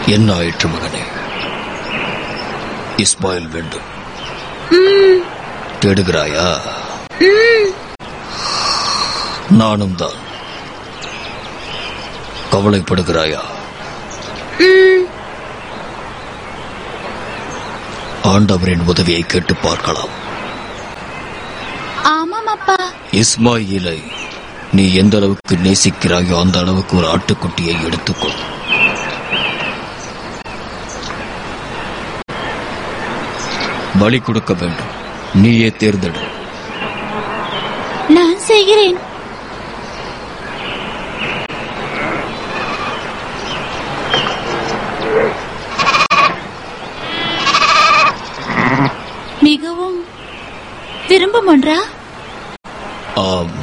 என்ன ஆயிற்று மகனே இஸ்மாயில் வேண்டும் தேடுகிறாயா நானும் தான் கவலைப்படுகிறாயா ஆண்டவரின் உதவியை கேட்டு பார்க்கலாம் ஆமாம் அப்பா இஸ்மாயிலை நீ எந்த அளவுக்கு நேசிக்கிறாயோ அந்த அளவுக்கு ஒரு ஆட்டுக்குட்டியை எடுத்துக்கொள் பலி கொடுக்க வேண்டும் நீயே தேர்ந்தெடு நான் செய்கிறேன் மிகவும் விரும்பும் ஒன்றா ஆம்